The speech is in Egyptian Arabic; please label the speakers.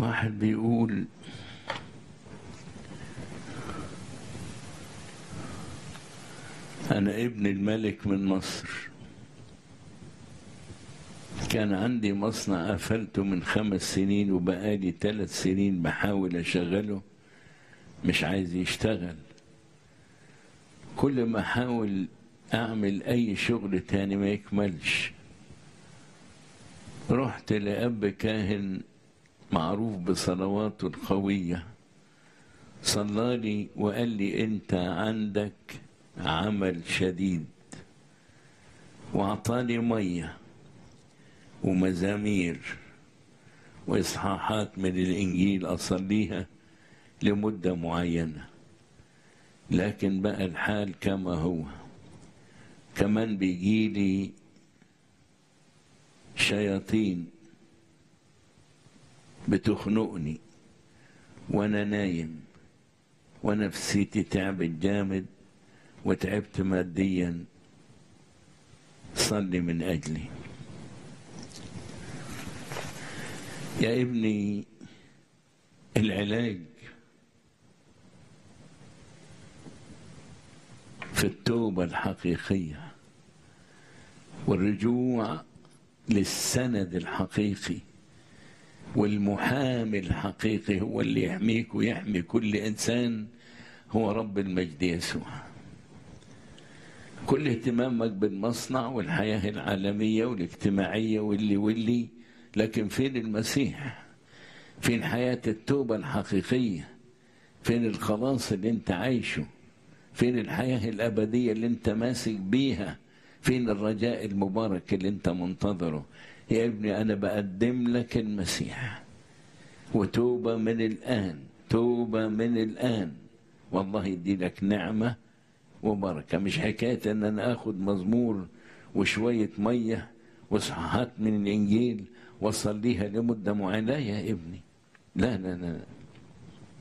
Speaker 1: واحد بيقول أنا ابن الملك من مصر كان عندي مصنع قفلته من خمس سنين وبقالي ثلاث سنين بحاول أشغله مش عايز يشتغل كل ما أحاول أعمل أي شغل تاني ما يكملش رحت لأب كاهن معروف بصلواته القوية صلالي وقال لي أنت عندك عمل شديد وأعطاني مية ومزامير وإصحاحات من الإنجيل أصليها لمدة معينة لكن بقى الحال كما هو كمان بيجيلي شياطين بتخنقني وانا نايم ونفسيتي تعبت جامد وتعبت ماديا صلي من اجلي يا ابني العلاج في التوبه الحقيقيه والرجوع للسند الحقيقي والمحامي الحقيقي هو اللي يحميك ويحمي كل انسان هو رب المجد يسوع كل اهتمامك بالمصنع والحياه العالميه والاجتماعيه واللي واللي لكن فين المسيح فين حياه التوبه الحقيقيه فين الخلاص اللي انت عايشه فين الحياه الابديه اللي انت ماسك بيها فين الرجاء المبارك اللي انت منتظره يا ابني انا بقدم لك المسيح وتوبة من الآن توبة من الآن والله يدي لك نعمة وبركة مش حكاية ان انا اخد مزمور وشوية مية وصححات من الانجيل واصليها لمدة معينة يا ابني لا لا لا